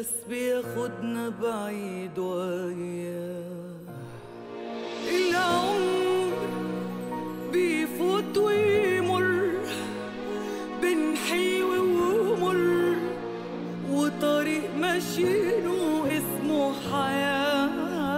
بس بياخدنا بعيد وياه العمر بيفوت ويمر بين حلو ومر وطريق ماشيينه اسمه حياة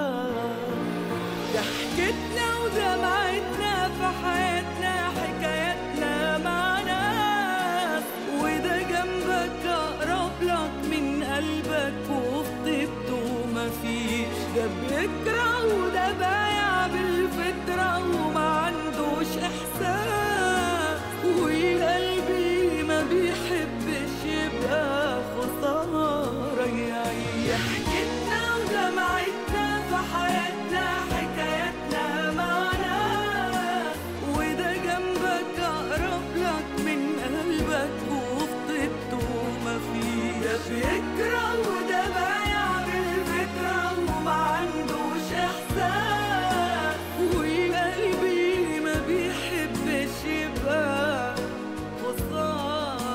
ضحكتنا ودمعتنا في حياتنا حكاياتنا مع ناس وده جنبك أقرب لك من قلبك وفي طيبته مفيش ده بيكره وده بايع بالفطرة وما عندوش إحساس وقلبي ما بيحبش يبقى خسارة يعيش ضحكتنا ودمعتنا في حياتنا حكاياتنا مع ناس وده جنبك أقرب لك من قلبك وفي طيبته مفيش ده بيكره وده بايع بالفكرة وما عندوش إحساس وقلبي ما بيحبش يبقى خسارة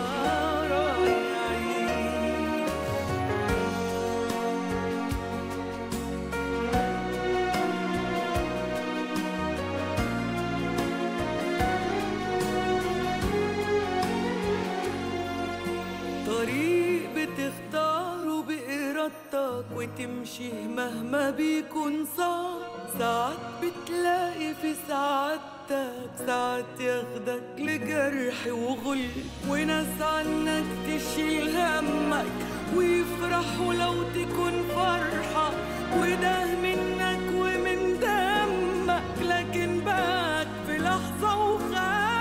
يعيش طريق بتختاره بإرادتك وتمشي مهما بيكون صعب ساعات بتلاقي في سعادتك ساعات ياخدك لجرح وغل وناس عنك تشيل همك ويفرحوا لو تكون فرحة وده منك ومن دمك لكن بات في لحظة وخاف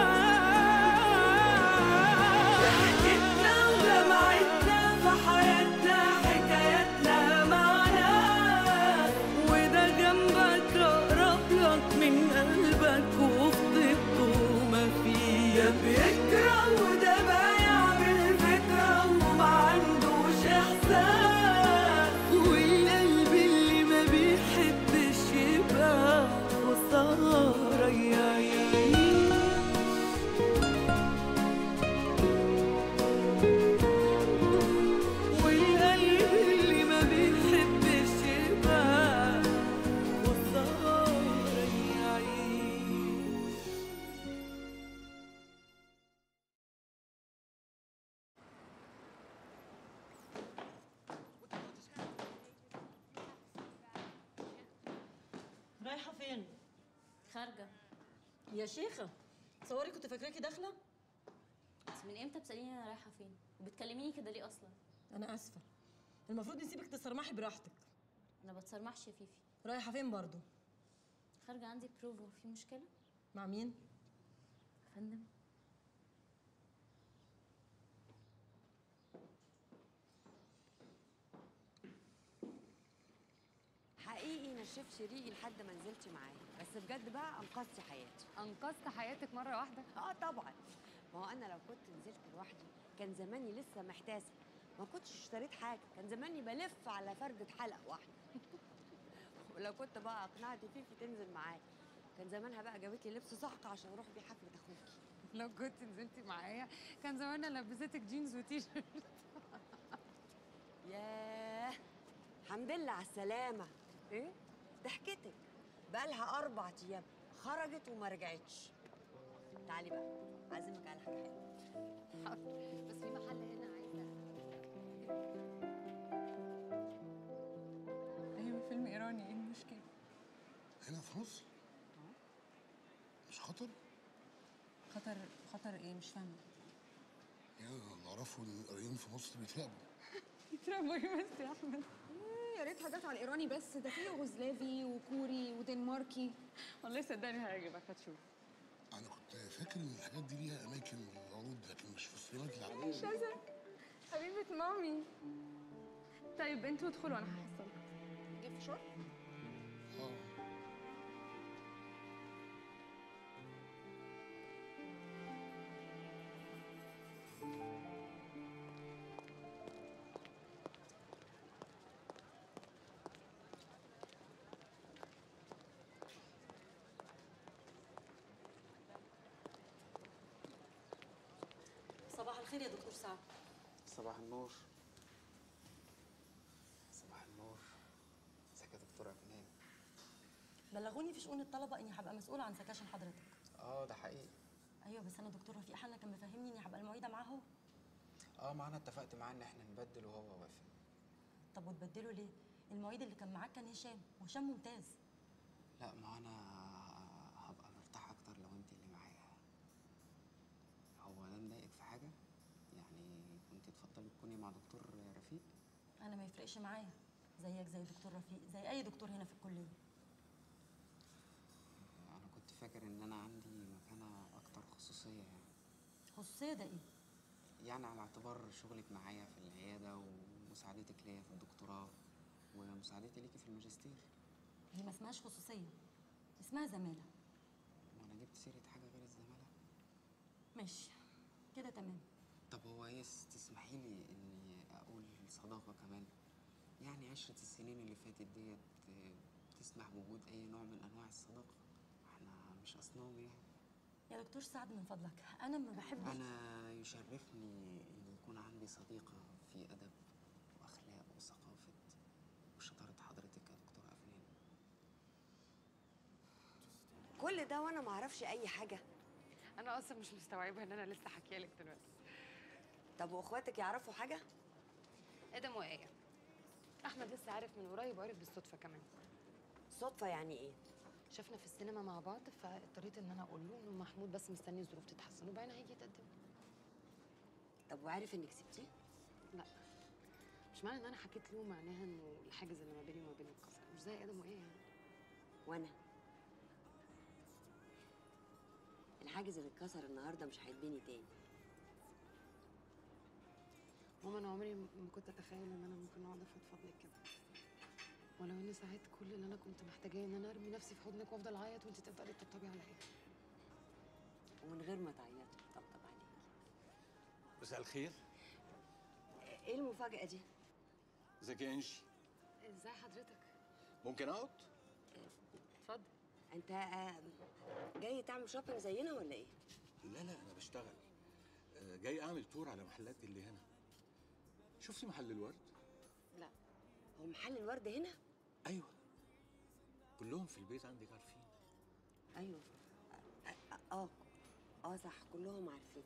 ضحكتنا ودمعتنا في حياتنا حكاياتنا مع ناس وده جنبك أقرب لك من قلبك وفي طيبته مفيش ده بيكره وده بايع بالفكرة وما عندوش إحساس والقلب اللي ما بيحبش يبقى خسارة يعيش والقلب اللي ما بيحبش يبقى خسارة يعيش رايحة فين؟ خارجة يا شيخة تصوري كنت فاكراكي داخلة؟ بس من امتى بتسأليني انا رايحة فين؟ وبتكلميني كده ليه اصلا؟ أنا آسفة المفروض نسيبك تسرمحي براحتك انا بتصرمحش يا فيفي رايحة فين برضو؟ خارجة عندي بروفا في مشكلة؟ مع مين؟ يا فندم حقيقي نشفت ريقي لحد ما نزلت معاه بس بجد بقى انقذت حياتي انقذت حياتك مره واحده اه طبعا ما هو انا لو كنت نزلت لوحدي كان زماني لسه محتاسه ما كنتش اشتريت حاجه كان زماني بلف على فردة حلق واحده ولو كنت بقى اقنعت فيفي تنزل معايا كان زمانها بقى جابت لي لبس صحك عشان اروح بيه حفله اخوكي لو كنت نزلتي معايا كان زماننا لبستك جينز وتيشيرت ياه الحمد لله على السلامه ايه ضحكتك بقالها اربع ايام خرجت وما رجعتش تعالي بقى عازمك على حاجه حلوه بس في محل هنا عايزه ايوه فيلم ايراني ايه المشكله هنا في مصر مش خطر خطر خطر ايه مش فاهمه يعني اللي اعرفه ان القرايين في مصر بيتراقبوا يترموا ايه بس يا احمد يا ريت حاجات على الايراني بس ده في يوغوسلافي وكوري ودنماركي والله صدقني هيعجبك هتشوف انا كنت فاكر ان الحاجات دي ليها اماكن للعروض لكن مش في السينمات العالميه شذا حبيبه مامي طيب انتوا ادخلوا انا هحصلك جيب فشار اه صباح الخير يا دكتور سعد صباح النور بلغوني في شؤون الطلبه اني هبقى مسؤوله عن سكاشن حضرتك اه ده حقيقي ايوه بس انا دكتور رفيق حنا كان مفهمني اني هبقى المعيده معاه هو اه معانا اتفقت معاه ان احنا نبدل وهو وافق طب وتبدلوا ليه المعيد اللي كان معاك كان هشام وهشام ممتاز لا ما انا هبقى مرتاح اكتر لو انت اللي معايا هو ده مضايقك في حاجه يعني كنت تفضلي تكوني مع دكتور رفيق انا ما يفرقش معايا زيك زي دكتور رفيق زي اي دكتور هنا في الكليه انا كنت فاكر ان انا عندي مكانه اكتر خصوصيه يعني خصوصيه ده ايه يعني على اعتبار شغلك معايا في العياده ومساعدتك ليا في الدكتوراه ومساعدتي ليكي في الماجستير دي ما اسمهاش خصوصيه اسمها زماله وانا جبت سيره حاجه غير الزماله ماشي كده تمام طب هو ايه تسمحي لي اني اقول صداقه كمان يعني عشرة السنين اللي فاتت ديت آه، تسمح بوجود اي نوع من انواع الصداقه احنا مش اصنام يعني يا دكتور سعد من فضلك انا ما بحبش انا يشرفني ان يكون عندي صديقه في ادب واخلاق وثقافه وشطاره حضرتك يا دكتور افنان كل ده وانا ما اعرفش اي حاجه انا اصلا مش مستوعبه ان انا لسه حكيه لك دلوقتي طب واخواتك يعرفوا حاجه ادم وايه احمد لسه عارف من قريب وعرف بالصدفه كمان صدفه يعني ايه شفنا في السينما مع بعض فاضطريت ان انا اقول له انه محمود بس مستني الظروف تتحسن وبعدين هيجي يتقدم طب وعارف انك سبتيه لا مش معنى ان انا حكيت له معناها انه الحاجز اللي ما بيني وما بينه اتكسر مش زي ادم وايه يعني وانا الحاجز اللي اتكسر النهارده مش هيتبني تاني ماما انا عمري ما كنت اتخيل ان انا ممكن اقعد افضفض لك كده ولو ان ساعات كل اللي انا كنت محتاجاه ان انا ارمي نفسي في حضنك وافضل اعيط وانت تفضلي تطبطبي عليا ومن غير ما تعيطي طبطب عليك مساء الخير ايه المفاجاه دي ازيك يا انجي ازاي حضرتك ممكن اقعد اتفضل انت آه، جاي تعمل شوبينج زينا ولا ايه لا لا انا بشتغل آه، جاي اعمل تور على محلات اللي هنا شفتي محل الورد لا هو محل الورد هنا ايوه كلهم في البيت عندك عارفين ايوه اه اه, آه صح كلهم عارفين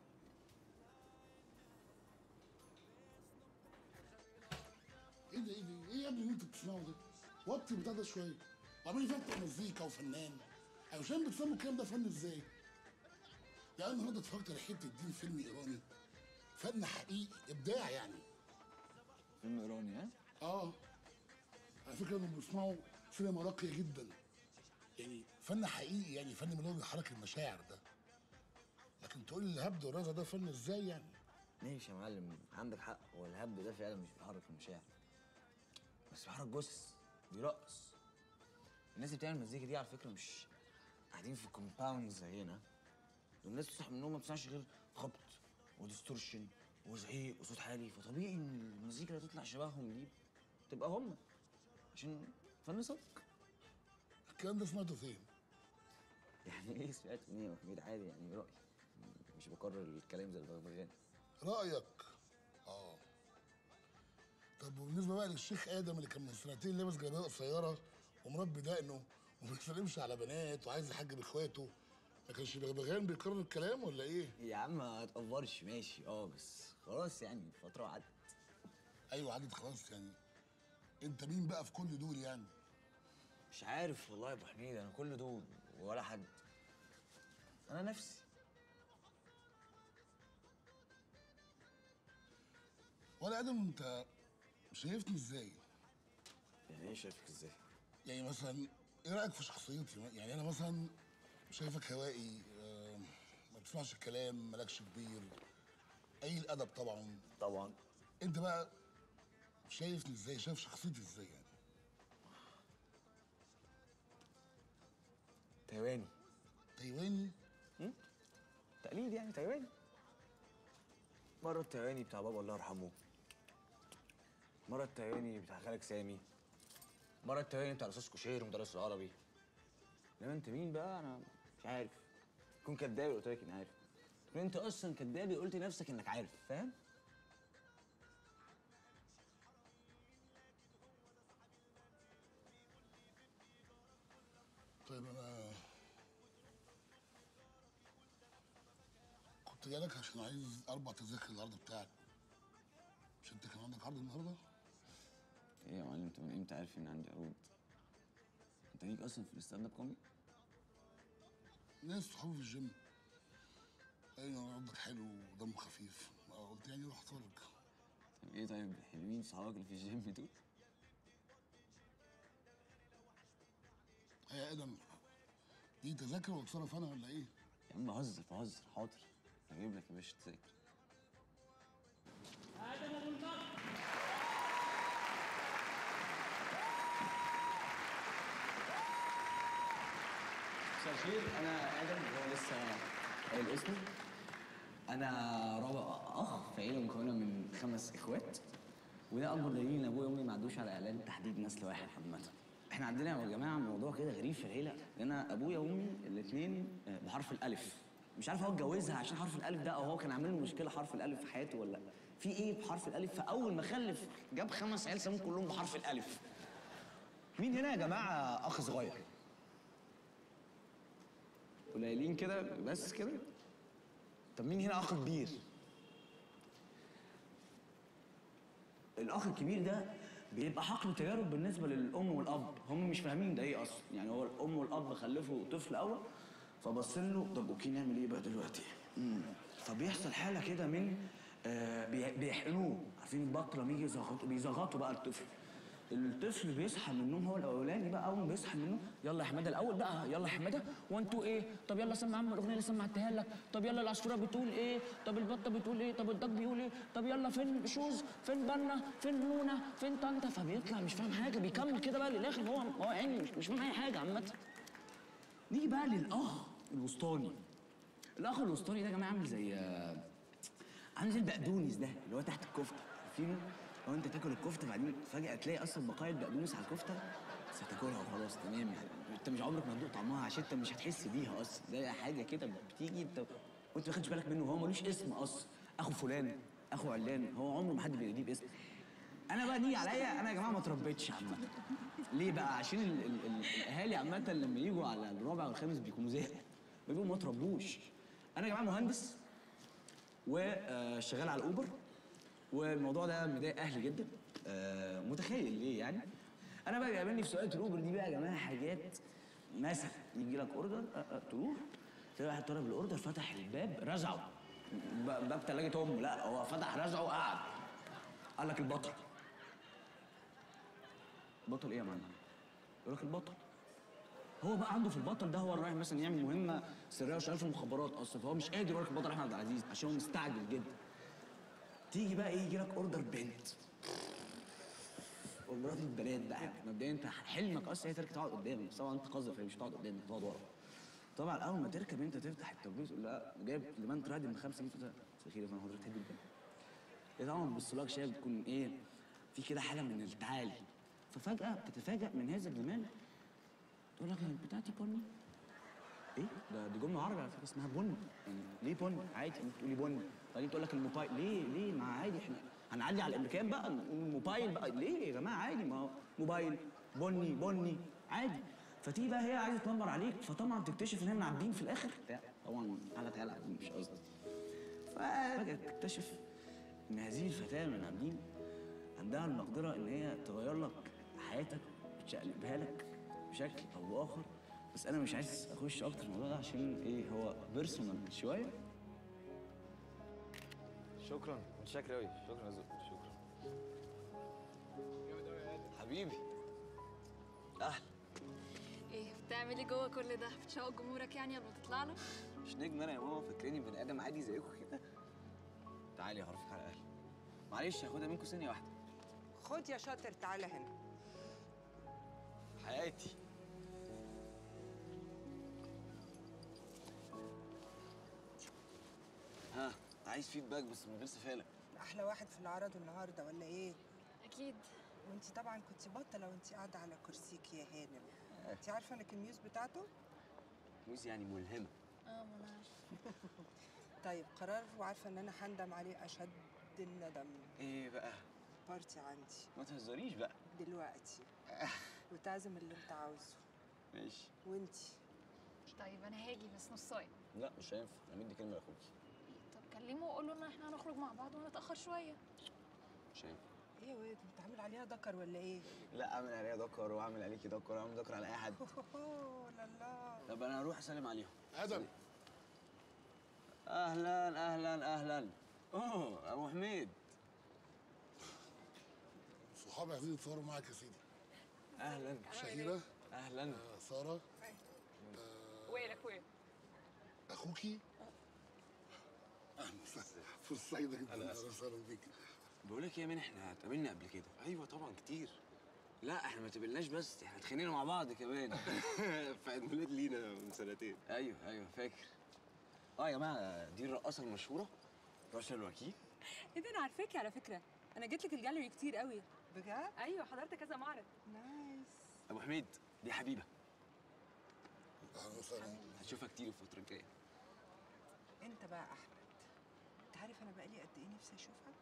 ايه ده ايه ده ايه يا ابني اللي انت بتسمعه ده؟ وطي البتاع ده شويه وعمال يفتح مزيكا وفنان عشان بتسموا الكلام ده فن ازاي؟ يعني النهارده اتفرجت على حته دين فيلم ايراني فن حقيقي ابداع يعني فيلم ايراني ها؟ اه على فكره انهم بيسمعوا سينما راقيه جدا يعني فن حقيقي يعني فن من اللي هو بيحرك المشاعر ده لكن تقول لي الهبد والرزع ده فن ازاي يعني؟ ماشي يا معلم عندك حق هو الهبد ده فعلا مش بيحرك المشاعر بس بيحرك جثث بيرقص الناس اللي بتعمل المزيكا دي على فكره مش قاعدين في كومباوند زينا دول الناس تصحى من النوم ما بتسمعش غير خبط وديستورشن وزعيق وصوت عالي فطبيعي ان المزيكا اللي تطلع شبههم دي تبقى هم عشان فن صدق الكلام ده سمعته فين؟ يعني ايه سمعت مني يا حميد عادي يعني رأي مش بكرر الكلام زي البغبغان رأيك اه طب وبالنسبة بقى للشيخ آدم اللي كان من سنتين لابس جلابية قصيرة ومربي دقنه وما بيسلمش على بنات وعايز يحجب اخواته ما كانش بغبغان بيكرر الكلام ولا ايه؟ يا عم ما تقفرش ماشي اه بس خلاص يعني فترة وعدت ايوه عدت خلاص يعني انت مين بقى في كل دول يعني؟ مش عارف والله يا ابو حميد انا كل دول ولا حد انا نفسي ولا ادم انت شايفني ازاي؟ يعني ايه شايفك ازاي؟ يعني مثلا ايه رايك في شخصيتي؟ يعني انا مثلا شايفك هوائي آه، ما بتسمعش الكلام مالكش كبير اي الادب طبعا طبعا انت بقى شايفني ازاي؟ شايف شخصيتي ازاي يعني؟ تايواني تايواني تقليد يعني تايواني مرة التايواني بتاع بابا الله يرحمه مرة التايواني بتاع خالك سامي مرة التايواني بتاع الأستاذ كوشير ومدرس العربي انما انت مين بقى انا مش عارف تكون كداب قلت لك اني عارف تكون انت اصلا كداب قلت لنفسك انك عارف فاهم كنت جايلك عشان عايز اربع تذاكر العرض بتاعك مش انت كان عندك عرض النهارده؟ ايه يا معلم انت من امتى عارف ان عندي عروض انت ليك اصلا في الستاند اب كوميدي ناس صحابي في الجيم ايوه عرضك حلو ودمه خفيف قلت يعني روح اتفرج طب ايه طيب حلوين صحابك اللي في الجيم دول ايه يا ادم دي تذاكر ولا اتصرف انا ولا ايه؟ يا عم بهزر بهزر حاضر هجيب لك يا باشا تذاكر مساء الخير انا ادم هو لسه قايل اسمي انا رابع اخ في عيله مكونه من خمس اخوات وده اكبر دليل ان ابويا وامي ما عدوش على اعلان تحديد نسل واحد عامه احنا عندنا يا جماعه موضوع كده غريب في العيله لان أنا ابويا وامي الاثنين بحرف الالف مش عارف هو اتجوزها عشان حرف الالف ده او هو كان عامل له مشكله حرف الالف في حياته ولا لا في ايه بحرف الالف فاول ما خلف جاب خمس عيال سموهم كلهم بحرف الالف مين هنا يا جماعه اخ صغير قليلين كده بس كده طب مين هنا اخ كبير الاخ الكبير ده بيبقى حقل تجارب بالنسبه للام والاب هم مش فاهمين ده ايه اصلا يعني هو الام والاب خلفوا طفل اول فبصين له طب اوكي نعمل ايه بقى دلوقتي مم. فبيحصل حاله كده من آه بي- بيحقنوه عارفين البط لما يجي يزغطوا بيزغطوا بقى الطفل الطفل بيصحى من النوم هو الاولاني بقى اول ما بيصحى من النوم يلا يا حماده الاول بقى يلا يا حماده وانتوا ايه طب يلا سمع عم الاغنيه اللي سمعتها لك طب يلا العصفوره بتقول ايه طب البطه بتقول ايه طب الدج بيقول ايه طب يلا فين شوز فين بنا فين نونه فين طنطا فبيطلع مش فاهم حاجه بيكمل كده بقى للاخر هو هو عيني مش, مش فاهم اي حاجه عامه نيجي بقى للاخ الوسطاني الاخ الوسطاني ده يا جماعه عامل زي آه، عامل زي البقدونس ده اللي هو تحت الكفته عارفينه؟ لو انت تاكل الكفته بعدين فجاه تلاقي اصلا بقايا البقدونس على الكفته بس هتاكلها وخلاص تمام يعني انت مش عمرك ما هتدوق طعمها عشان انت مش هتحس بيها اصلا ده حاجه كده بتيجي انت وانت ما خدتش بالك منه هو ملوش اسم اصلا اخو فلان اخو علان هو عمره ما حد بيناديه باسم انا بقى نيجي عليا انا يا جماعه ما اتربيتش عامه ليه بقى عشان ال ال ال الاهالي عامه لما يجوا على الرابع والخامس بيكونوا زهق بيقولوا ما تربوش انا يا جماعه مهندس وشغال على الاوبر والموضوع ده مضايق اهلي جدا آه، متخيل ليه يعني انا بقى بيقابلني في سواقه الاوبر دي بقى يا جماعه حاجات مثلا يجي لك اوردر أه أه تروح تلاقي واحد طلب الاوردر فتح الباب رزعه ب- باب ثلاجه امه لا هو فتح رزعه وقعد قال لك البطل بطل ايه يا معلم؟ يقول لك البطل هو بقى عنده في البطل ده هو رايح مثلا يعمل مهمه سريه وشغال في المخابرات اصلا فهو مش قادر يقول لك البطل احمد عبد العزيز عشان هو مستعجل جدا تيجي بقى ايه يجي لك اوردر بنت ومرات البنات بقى مبدئيا انت حلمك اصلا هي تركب تقعد قدامك بس طبعا انت قذر فهي مش هتقعد قدامك تقعد ورا طبعا اول ما تركب انت تفتح الترابيزه تقول لا جايب لمن ترادي من 5 جنيه سخير يا فندم حضرتك تحب البنت ايه طبعا بالسلاك شايف بتكون ايه في كده حاله من التعالي ففجاه بتتفاجئ من هذا الجمال تقول لك هي بتاعتي بني ايه ده دي جمله عربي على فكره اسمها بن يعني ليه بن عادي انت تقولي بن بعدين تقول لك الموبايل ليه ليه ما عادي احنا هنعدي على الامريكان بقى نقول الموبايل بقى ليه يا جماعه عادي ما هو موبايل بني بني عادي فتيجي بقى هي عايزه تنمر عليك فطبعا تكتشف ان هي معدين في الاخر بتاع طبعا على تعالى عابدين مش قصدي ففجاه تكتشف ان هذه الفتاه من عابدين عندها المقدره ان هي تغير لك حياتك وتشقلبها لك بشكل او باخر بس انا مش عايز اخش اكتر في الموضوع ده عشان ايه هو بيرسونال شويه شكرا متشكر قوي شكرا يا زوز شكرا حبيبي اهلا ايه بتعملي جوه كل ده بتشوق جمهورك يعني قبل ما تطلع له مش نجم انا يا ماما فاكريني بني ادم عادي زيكم كده تعالي هعرفك على اهلي معلش هاخدها منكم ثانيه واحده خد يا شاطر تعالى هنا حياتي ها عايز فيدباك بس من غير سفاله احلى واحد في العرض النهارده ولا ايه اكيد وانت طبعا كنت بطله وانت قاعده على كرسيك يا هانم انت عارفه انك الميوز بتاعته موز يعني ملهمه اه ما انا عارفه طيب قرار وعارفه ان انا هندم عليه اشد الندم ايه بقى بارتي عندي ما تهزريش بقى دلوقتي وتعزم اللي انت عاوزه ماشي وانت طيب انا هاجي بس نصايه لا مش هينفع انا مدي كلمه لاخوكي طب كلمه وقول له ان احنا هنخرج مع بعض ونتاخر شويه شايف ايه يا واد انت عامل عليها دكر ولا ايه؟ لا اعمل عليها دكر واعمل عليكي دكر واعمل دكر على اي حد اوه لا لا طب انا هروح اسلم عليهم ادم اهلا اهلا اهلا اوه ابو حميد صحابي عايزين يتصوروا معاك يا سيدي اهلا شهيرة اهلا آه، سارة ويلك وين اخوكي اهلا وسهلا فرصة سعيدة جدا اهلا وسهلا بيك بقول لك يا مان احنا اتقابلنا قبل كده ايوه طبعا كتير لا احنا ما تقابلناش بس احنا اتخانقنا مع بعض كمان في عيد ميلاد لينا من سنتين ايوه ايوه فاكر اه يا جماعه دي الرقاصه المشهوره رشا الوكيل ايه ده انا عارفاكي على فكره انا جيت لك الجاليري كتير قوي بجد؟ ايوه حضرت كذا معرض نايس ابو حميد دي حبيبه اهلا وسهلا هتشوفها كتير الفتره الجايه انت بقى احمد انت عارف انا بقالي قد ايه نفسي اشوفك؟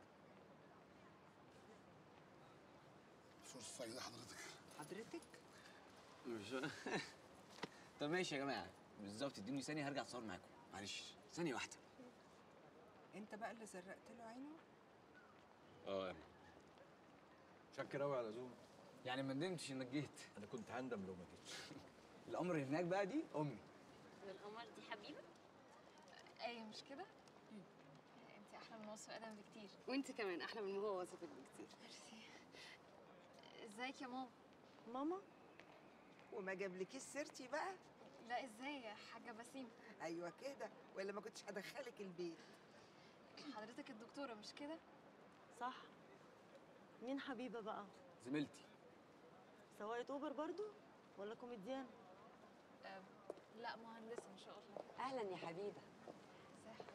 فرصة سعيدة حضرتك حضرتك؟ مش طب ماشي يا جماعه بالظبط ادوني ثانيه هرجع اتصور معاكم معلش ثانيه واحده انت بقى اللي زرقت له عينه؟ اه انا شكر قوي على ذوقك يعني ما ندمتش انك جيت انا كنت هندم لو ما جيتش الامر اللي هناك بقى دي امي والقمر دي حبيبه ايه مش كده انت احلى من وصف ادم بكتير وانت كمان احلى من ما هو وصفك بكتير ميرسي ازيك يا ماما ماما وما جابلكيش سيرتي بقى؟ لا ازاي يا حاجه بسيم ايوه كده ولا ما كنتش هدخلك البيت حضرتك الدكتوره مش كده صح مين حبيبة بقى؟ زميلتي سواقة أوبر برضو؟ ولا كوميديان؟ أه لا مهندسه ان شاء الله اهلا يا حبيبه ازاي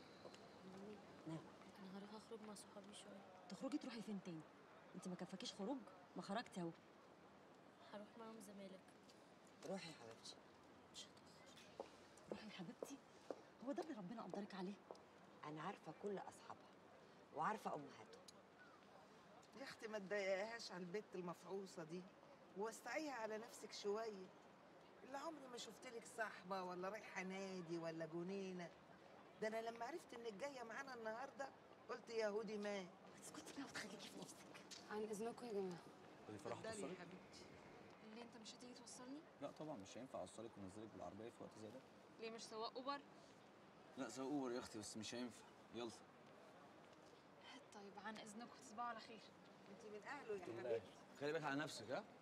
انا هروح اخرج مع صحابي شويه تخرجي تروحي فين تاني انت ما كفاكيش خروج ما خرجتي اهو هروح معاهم زمالك روحي يا حبيبتي مش هتاخر روحي يا حبيبتي هو ده اللي ربنا قدرك عليه انا عارفه كل اصحابها وعارفه امهاتهم يا اختي ما تضايقهاش على البت المفعوصه دي ووسعيها على نفسك شويه اللي عمري ما شفت لك صاحبه ولا رايحه نادي ولا جنينه ده انا لما عرفت انك جايه معانا النهارده قلت يهودي ما اسكتي بقى وتخليكي في نفسك عن اذنكم يا جماعه ودي فرح اتفضلي يا توصلك حبيبتي ليه انت مش هتيجي توصلني لا طبعا مش هينفع اوصلك وانزلك بالعربيه في وقت زي ده ليه مش سواق اوبر لا سوق اوبر يا اختي بس مش هينفع يلا طيب عن اذنكم تصبحوا على خير انت من اهله يا حبيبتي خلي بالك على نفسك ها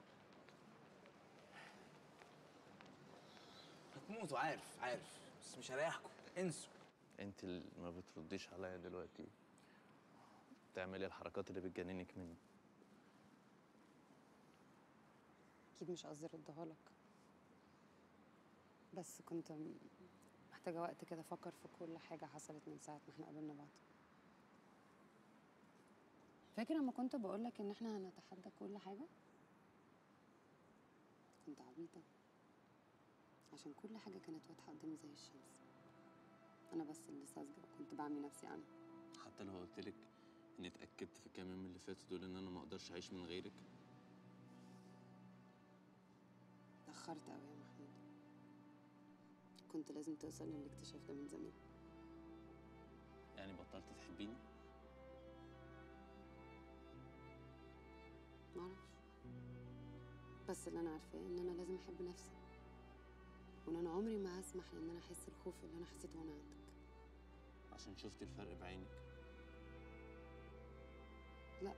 هتموتوا عارف عارف بس مش هريحكم انسوا انت اللي ما بترديش عليا دلوقتي بتعملي الحركات اللي بتجننك مني اكيد مش قصدي اردها لك بس كنت م- محتاجه وقت كده افكر في كل حاجه حصلت من ساعه ما احنا قابلنا بعض فاكر لما كنت بقول لك ان احنا هنتحدى كل حاجه كنت عبيطه عشان كل حاجه كانت واضحه قدامي زي الشمس انا بس اللي ساذجه وكنت بعمي نفسي عنها حتى لو قلت لك اني اتاكدت في الكام يوم اللي فاتوا دول ان انا ما اقدرش اعيش من غيرك اتأخرت أوي يا محمود كنت لازم توصل للاكتشاف ده من زمان يعني بطلت تحبيني معرفش بس اللي أنا عارفاه إن أنا لازم أحب نفسي وإن أنا عمري ما هسمح لإن أنا أحس الخوف اللي أنا حسيته وأنا عندك عشان شفت الفرق بعينك لأ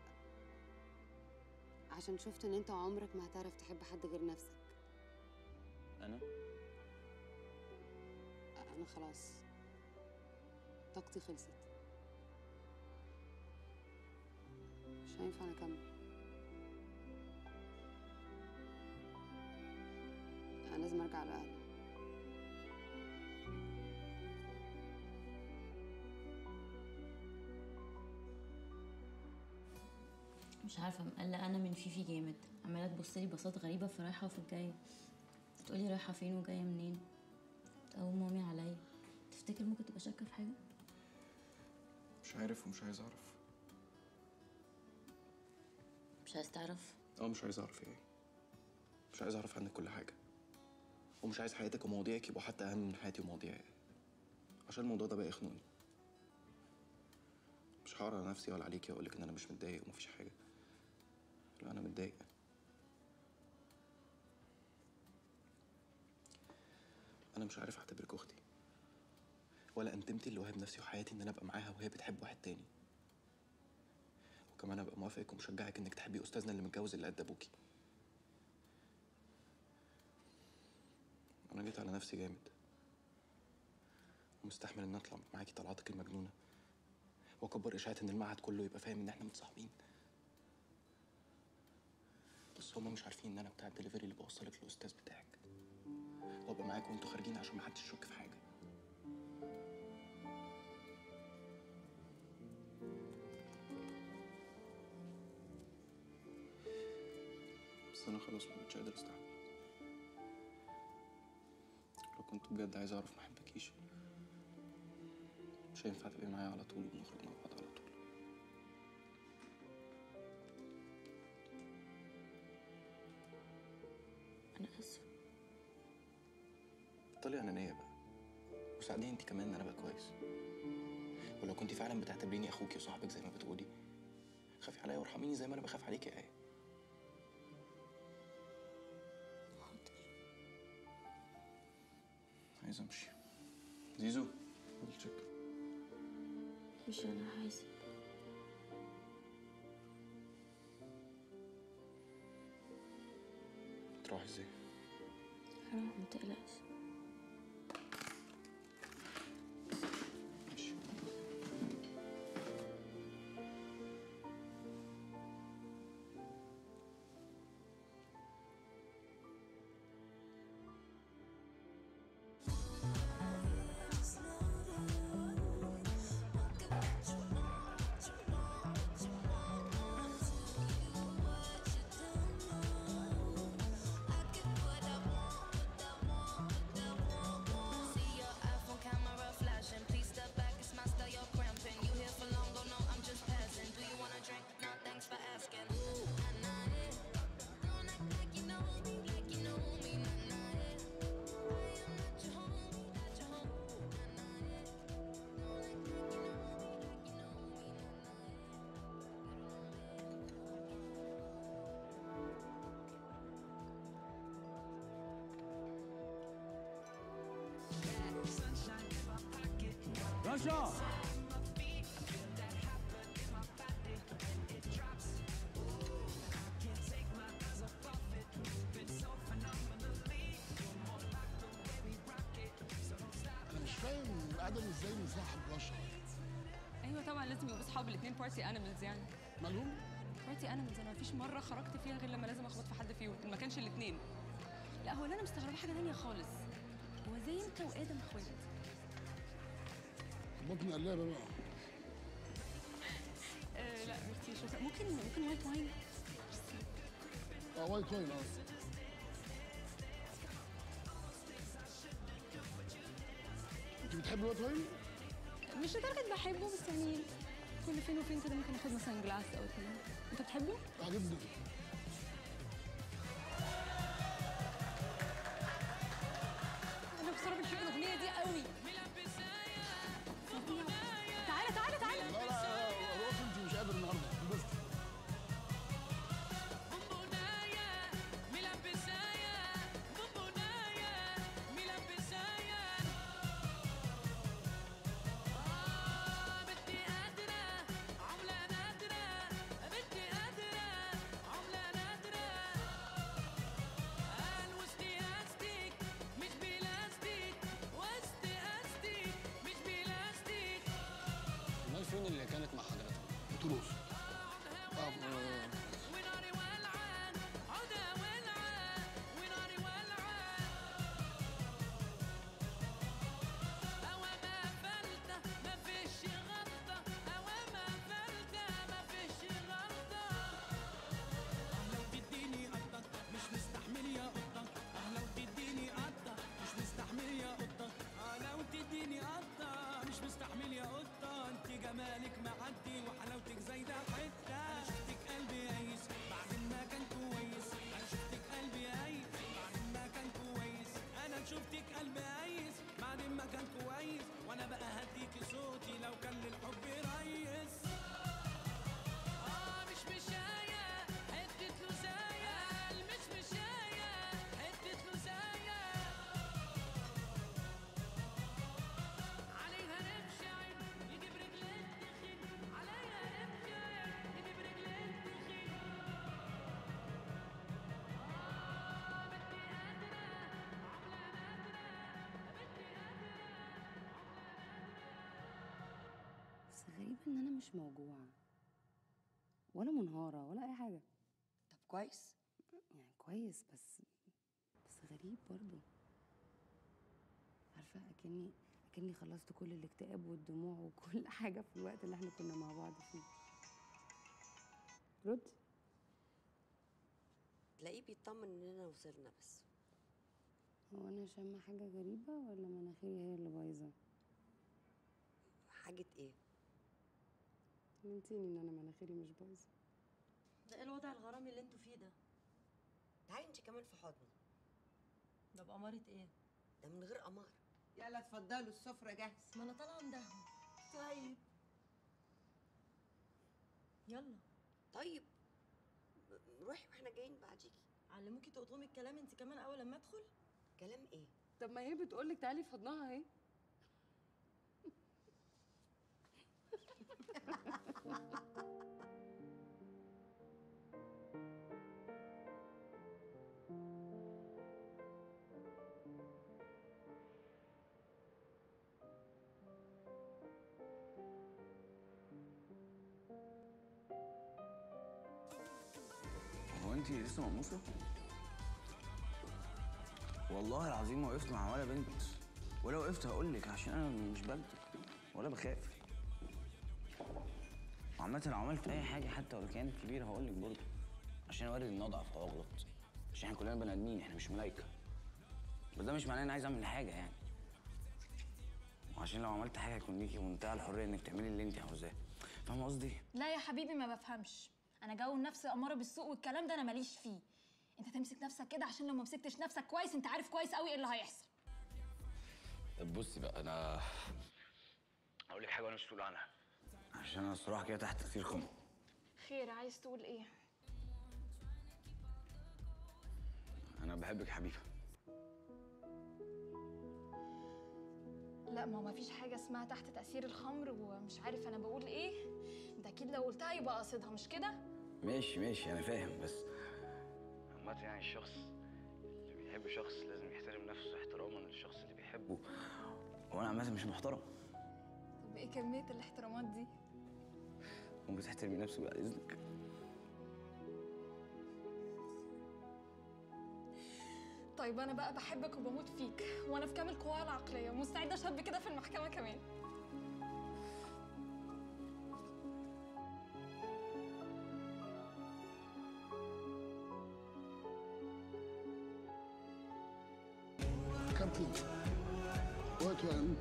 عشان شفت إن أنت عمرك ما هتعرف تحب حد غير نفسك انا أنا خلاص طاقتي خلصت مش هينفع نكمل أنا لازم أرجع لأهلي مش عارفه مقلقه انا من فيفي جامد عماله تبص لي بصات غريبه في رايحه وفي الجايه تقولي رايحه فين وجايه منين تقوم مامي عليا تفتكر ممكن تبقى شاكه في حاجه مش عارف ومش عايز اعرف مش عايز تعرف اه مش عايز اعرف ايه مش عايز اعرف عنك كل حاجه ومش عايز حياتك ومواضيعك يبقوا حتى اهم من حياتي ومواضيعي عشان الموضوع ده بقى يخنقني مش هقرا على نفسي ولا عليكي واقول لك ان انا مش متضايق ومفيش حاجه لا انا متضايق انا مش عارف اعتبرك اختي ولا انتمتي اللي واهب نفسي وحياتي ان انا ابقى معاها وهي بتحب واحد تاني وكمان ابقى موافقك ومشجعك انك تحبي استاذنا اللي متجوز اللي قد ابوكي انا جيت على نفسي جامد ومستحمل ان اطلع معاكي طلعاتك المجنونه واكبر اشاعه ان المعهد كله يبقى فاهم ان احنا متصاحبين بس هما مش عارفين ان انا بتاع الدليفري اللي بوصلك للاستاذ بتاعك وابقى معاك وانتوا خارجين عشان محدش يشك في حاجه بس انا خلاص ما بقتش قادر استحمل لو كنت بجد عايز اعرف ما احبكيش مش هينفع تبقي معايا على طول ونخرج مع بعض على طول انا اسفه بطلي انانيه بقى وساعديني انت كمان ان انا ابقى كويس ولو كنت فعلا بتعتبريني اخوكي وصاحبك زي ما بتقولي خافي عليا وارحميني زي ما انا بخاف عليكي يا ايه عايز امشي زيزو خد الشيك مش انا حاسب تروحي ازاي هروح متقلقش See your iPhone camera flashing. Please step back, it's my style, you're cramping. You here for long, oh no, I'm just passing. Do you wanna drink? No, thanks for asking. Ooh, nah, nah, eh. Don't act like you know me, like you know me, nah, nah, eh. I am not your homie, not your homie, nah, nah, eh. Don't act like you know me, like you know me, nah, nah, eh. رشا انا مش فاهم ادم ازاي مصاحب رشا ايوه طبعا لازم يبقوا اصحاب الاثنين بارتي انيمالز يعني مالهم؟ بارتي انيمالز انا مفيش مره خرجت فيها غير لما لازم اخبط في حد فيهم إن ما كانش الاثنين لا هو اللي انا مستغربه حاجه تانية خالص هو زي انت وادم اخوات بطني قلابه بقى آه لا ميرسي شكرا ممكن ممكن وايت واين اه وايت واين اه انت بتحبي الوايت واين؟ مش لدرجه بحبه بس يعني كل فين وفين كده ممكن اخد مثلا جلاس او اتنين انت بتحبه؟ اه جدا انا بصراحه بحب الاغنيه دي قوي تعالى تعالى تعالى لا لا لا روح انت مش قادر النهارده بس بنتي قادرة عملة نادرة بنتي قادرة ان انا مش موجوعه ولا منهاره ولا اي حاجه طب كويس يعني كويس بس بس غريب برضو عارفه اكني اكني خلصت كل الاكتئاب والدموع وكل حاجه في الوقت اللي احنا كنا مع بعض فيه رد تلاقيه بيطمن اننا وصلنا بس هو انا شامه حاجه غريبه ولا مناخيري هي اللي بايظه حاجه ايه طمنتيني ان انا مناخيري مش بايظه ده ايه الوضع الغرامي اللي انتوا فيه ده تعالي انت كمان في حضني ده بأمارة ايه ده من غير قمار يلا اتفضلوا السفرة جاهزة ما انا طالعه اندههم طيب يلا طيب روحي واحنا جايين بعديكي علموكي تقطمي الكلام انت كمان اول لما ادخل كلام ايه طب ما هي بتقولك تعالي في حضنها اهي هو انت لسه مقموصه والله العظيم ما وقفت مع ولا بنت ولا وقفت هقول لك عشان انا مش بكذب ولا بخاف وعامة لو عملت اي حاجه حتى لو كانت كبيره هقول لك برضه عشان اوري ان اضعف او اغلط عشان احنا كلنا بني ادمين احنا مش ملايكه بس ده مش معناه ان عايز اعمل حاجه يعني وعشان لو عملت حاجه يكون ليكي منتهى الحريه انك تعملي اللي انت عاوزاه فاهمه قصدي؟ لا يا حبيبي ما بفهمش انا جو النفس اماره بالسوق والكلام ده انا ماليش فيه انت تمسك نفسك كده عشان لو ما مسكتش نفسك كويس انت عارف كويس قوي ايه اللي هيحصل طب بصي بقى انا اقول لك حاجه وانا مش مسؤول عنها عشان انا الصراحه كده تحت تاثير خمر خير عايز تقول ايه انا بحبك يا حبيبه لا ما ما فيش حاجه اسمها تحت تاثير الخمر ومش عارف انا بقول ايه انت اكيد لو قلتها يبقى قصدها مش كده ماشي ماشي انا فاهم بس عامة يعني الشخص اللي بيحب شخص لازم يحترم نفسه احتراما للشخص اللي بيحبه وانا عامة مش محترم طب ايه كميه الاحترامات دي ممكن تحترمي نفسك بعد اذنك طيب انا بقى بحبك وبموت فيك وانا في كامل قواي العقليه ومستعده اشهد بكده في المحكمه كمان كابتن وايت وين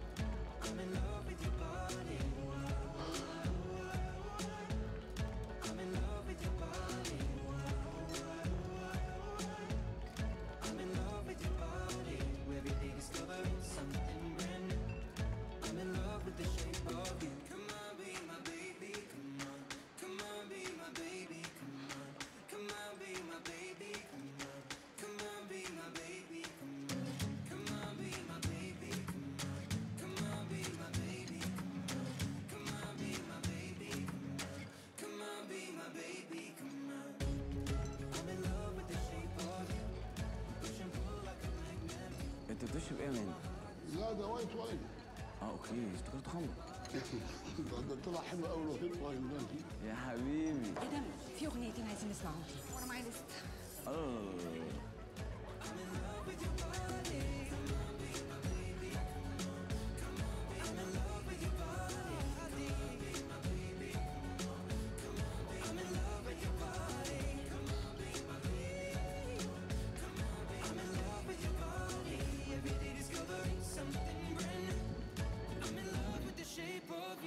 انت بتشرب ايه يا مان؟ لا ده وايت واين اه اوكي افتكرت خمر ده طلع حلو قوي الوايت واين ده يا حبيبي ايه ده في اغنيتين عايزين نسمعهم وانا معايا لسه الله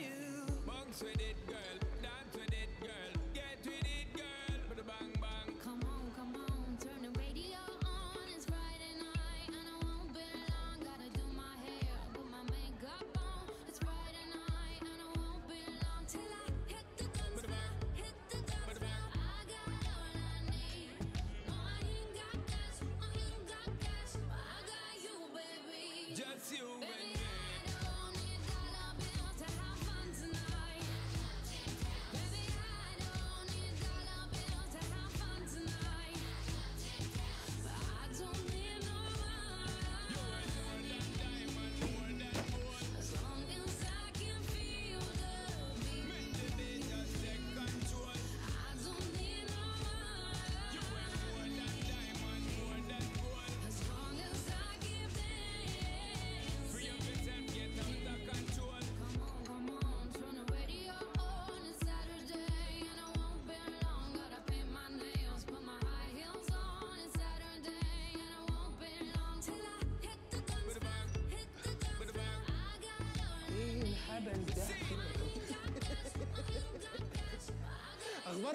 Bounce with it, girl. Dance with it, girl. Get with it, girl. With a bang bang.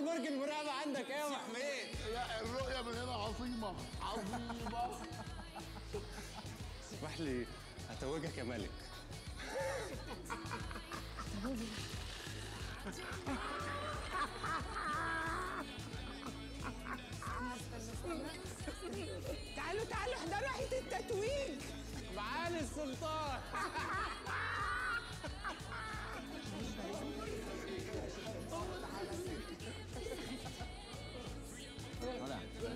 برج المراقبه عندك ايه يا ابو حميد لا الرؤيه من هنا عظيمه عظيمه اسمح لي اتوجك يا ملك تعالوا تعالوا احضروا حته التتويج معالي السلطان طالع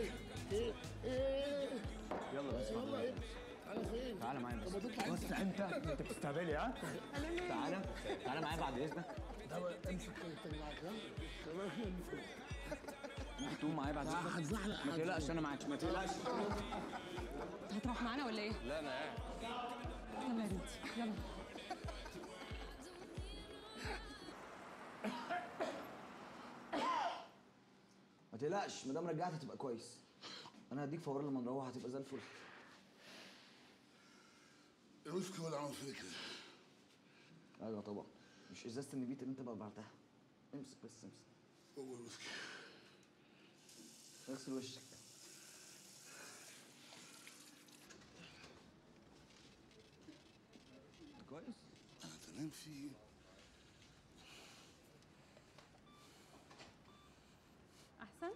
يلا بس انا فين؟ تعالى معايا بس طب ما تطلع بص انت انت بتستهبلي ها تعالى تعالى معايا بعد اذنك طب امسك اللي معاك ها؟ تمام ممكن تقوم معايا بعد لا، اذنك هتزحلق ما تقلقش انا معاك ما تقلقش هتروح معانا ولا ايه؟ لا انا قاعد يلا يا بنتي يلا ما تقلقش ما دام رجعت هتبقى كويس انا هديك فور لما نروح هتبقى زي الفل الويسكي ولا عمل فيك كده ايوه طبعا مش ازازه النبيت اللي انت بقى بعتها امسك بس امسك هو الويسكي اغسل وشك كويس انا تمام في ايه؟ احسن؟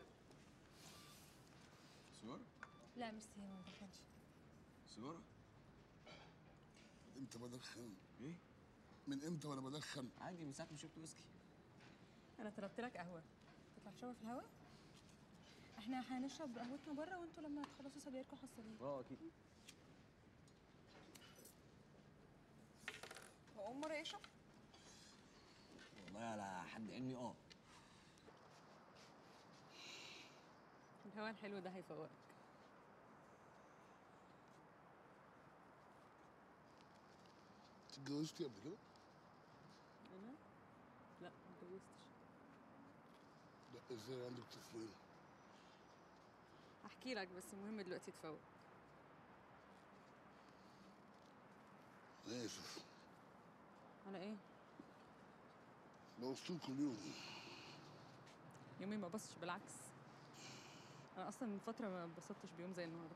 سيجاره لا مش هي ما دخلش سيجاره امتى بدخن؟ ايه؟ من امتى وانا بدخن؟ عادي من ساعه ما شربت ويسكي انا طلبت لك قهوه تطلع تشرب في الهوا احنا هنشرب قهوتنا بره وانتوا لما تخلصوا سجايركم حصلين اه اكيد هو أول مرة يشرب؟ والله على حد علمي اه الهوا الحلو ده هيفوقك انت اتجوزتي قبل كده؟ انا لا ما اتجوزتش لا ازاي عندك طفلين؟ احكي لك بس المهم دلوقتي تفوق انا اسف على ايه بوظتهم كل يوم يومي ما بصش بالعكس انا اصلا من فتره ما اتبسطتش بيوم زي النهارده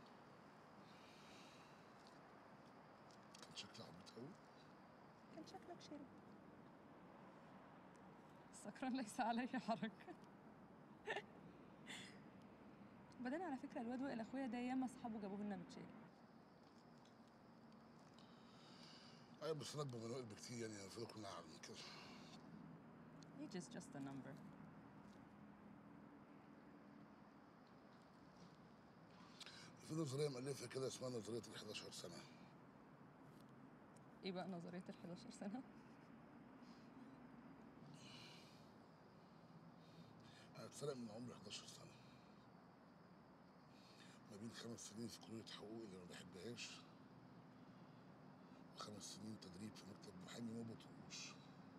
كان شكلي عبيط قوي كان شكلك شارب السكران ليس علي حرج وبعدين على فكره الواد وائل اخويا ده ياما اصحابه جابوه لنا متشال ايوه بس انا اكبر من وائل بكتير يعني المفروض اكون اعلى من كده He just just a number في نظريه مؤلفه كده اسمها نظريه ال 11 سنه ايه بقى نظريه ال 11 سنه انا اتسرق من عمري 11 سنه ما بين خمس سنين في كليه حقوق اللي ما بحبهاش وخمس سنين تدريب في مكتب محامي ما بطوش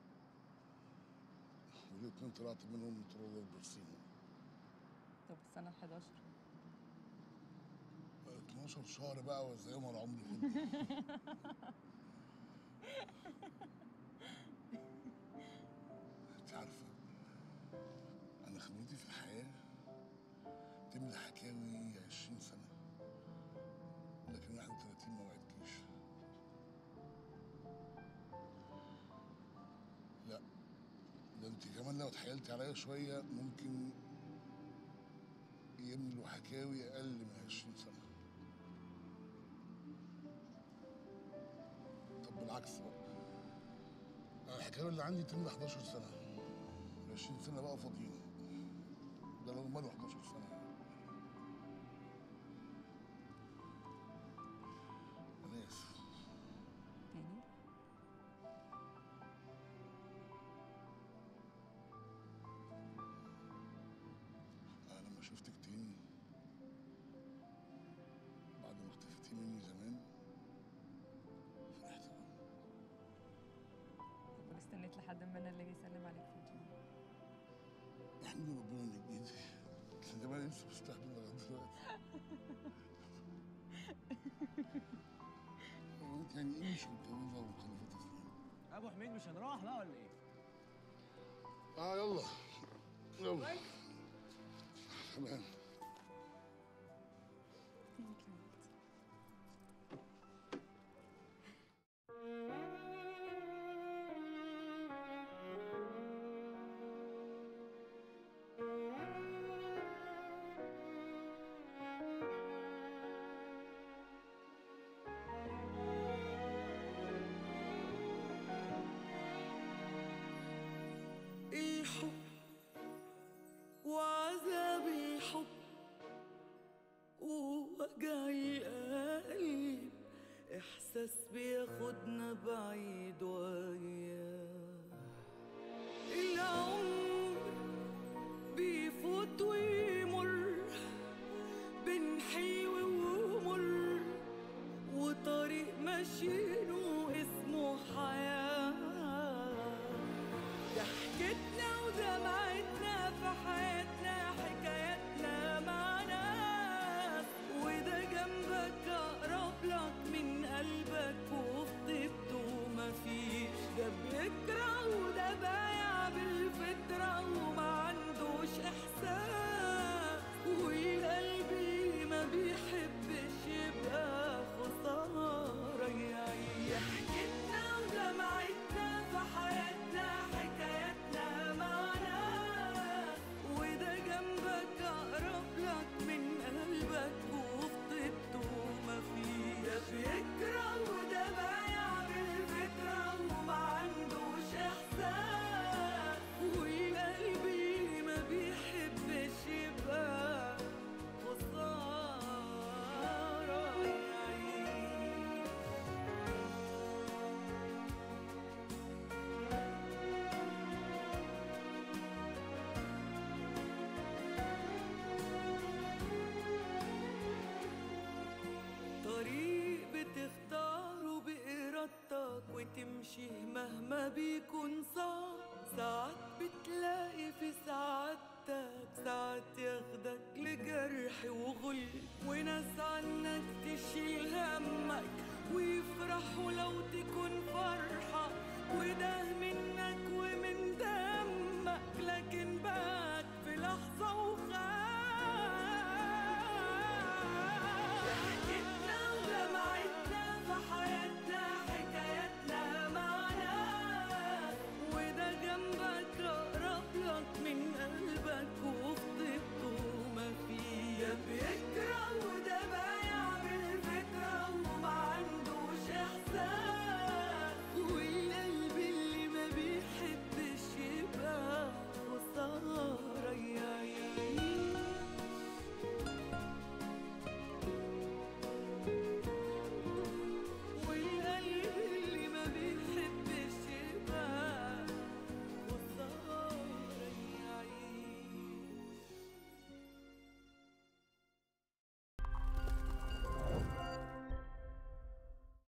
والاتنين طلعت منهم طرول البرسيم طب السنه ال 11 12 شهر بقى وازايهم على عمري كله انت عارفه انا خبرتي في الحياه تملى حكاوي 20 سنه لكن 31 ما وعدكيش لا ده انت كمان لو اتحايلتي عليا شويه ممكن يملوا حكاوي اقل من 20 سنه طب بالعكس بقى انا الحكاوي اللي عندي تملى 11 سنه ال 20 سنه بقى فاضيين ده لو ماله 11 سنه انا اسف تاني انا لما شفتك تاني بعد ما اختفتي مني زمان فرحت قوي طب استنيت لحد ما انا اللي جاي يسلم عليك في الجيم احمد ربنا انك جيتي كان زمان لسه بستحمل لغايه دلوقتي هو انت يعني ايه مش متجوزه ومخلفه طفلين؟ ابو حميد مش هنروح بقى ولا ايه؟ اه يلا يلا تمام الحب وعذاب الحب ووجع القلب إحساس بياخدنا بعيد وياه العمر بيفوت ويمر بين حلو ومر وطريق ماشيينه اسمه حياه ضحكتنا ودمعتنا في حياتنا حكاياتنا مع ناس وده جنبك اقرب لك من قلبك وفي طيبته مفيش ده بيكره وده بايع بالفطرة وما عندوش احساس وقلبي ما بيحبش يبقى خسارة يا حكيتنا ودمعتنا في حياتنا حكاياتنا مع ناس وده جنبك اقرب لك من قلبك وفي طيبته مفيش ده بيكره وده بايع بالفكرة وما عندوش احساس وقلبي ما بيحبش يبقى خسارة يعيش طريق بتختاره بإرادتك وتمشي مهما بيكون صعب ساعات بتلاقي في سعادتك ساعات ياخدك لجرح وغل وناس عنك تشيل همك ويفرحوا لو تكون فرحة وده منك ومن دمك لكن بات في لحظة وخاف ضحكتنا ودمعتنا في حياتنا حكاياتنا مع ناس وده جنبك اقرب لك من قلبك وفي طيبته ما فيه